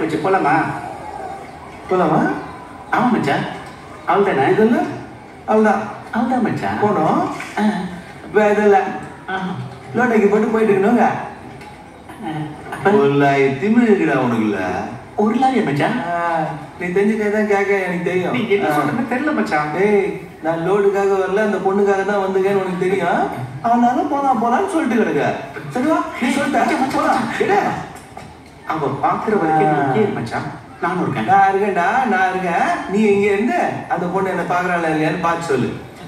போச்சு போலாமா போலாமா ஆமா மச்சான் அவ்வளோதானே இதெல்லாம் அவ்வளோதான் அவ்வளோதான் மச்சான் போனோம் ஆ, வேற இதெல்லாம் ஆ, லோட்டைக்கு போட்டு போயிட்டு இருக்கணுங்க ஆ. அப்ப திமிழ் இருக்குடா உனக்குள்ள ஒரு லாரியா மச்சான் நீ தெரிஞ்ச கதை தான் கேட்க எனக்கு தெரியும் நீ என்ன சொல்றேன்னு தெரியல மச்சான் ஏய் நான் லோடுக்காக வரல அந்த பொண்ணுக்காக தான் வந்தேன்னு உனக்கு தெரியும் அவனால போலாம் போலான்னு சொல்லிட்டு கிடக்க சரிவா நீ சொல்லிட்ட போலாம் எடு. அவ பாக்குற வரைக்கும் நீ ஆ. இங்கே இரு மச்சான் நானும் இருக்கேன் நான் இருக்கேன்டா நான் இருக்கேன் நீ இங்க இருந்து அந்த பொண்ணு என்ன பாக்குறாள் இல்லையான்னு பார்த்து சொல்லு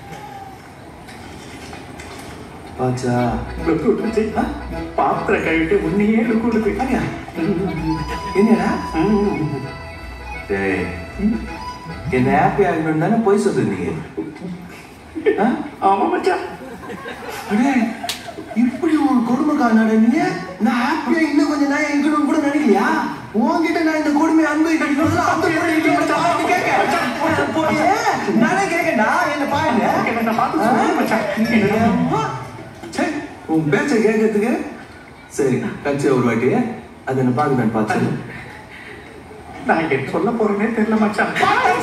பாச்சா லுக்கு வச்சு, ஆ, பாத்திர கழுவிட்டு உன்னையே லுக்கு விடுது. அடியா என்னடா ம். டேய் என்ன ஹாப்பி ஆகணும் தானே போய் சொல்லு நீ ஆ? ஆமா மச்சான் அடே இப்படி ஒரு கொடுமைக்காரனாட நீ நான் ஹாப்பியா இன்னும் கொஞ்சம் நான் இருக்கணும் கூட நினைக்கலையா உன்கிட்ட நான் இந்த கொடுமை அனுபவிக்கணும் அந்த பொண்ணு கேட்க போயே நானே கேட்கண்டா என்ன பாருங்க என்ன பார்த்து சொல்லு மச்சான் என்ன அம்மா. சே, உன் பேச்ச கேட்கறதுக்கு சரி கட்சி ஒரு வாட்டி அதை என்ன பாக்குறேன் பார்த்து நான் என்ன சொல்ல போறேனே தெரியல மச்சான்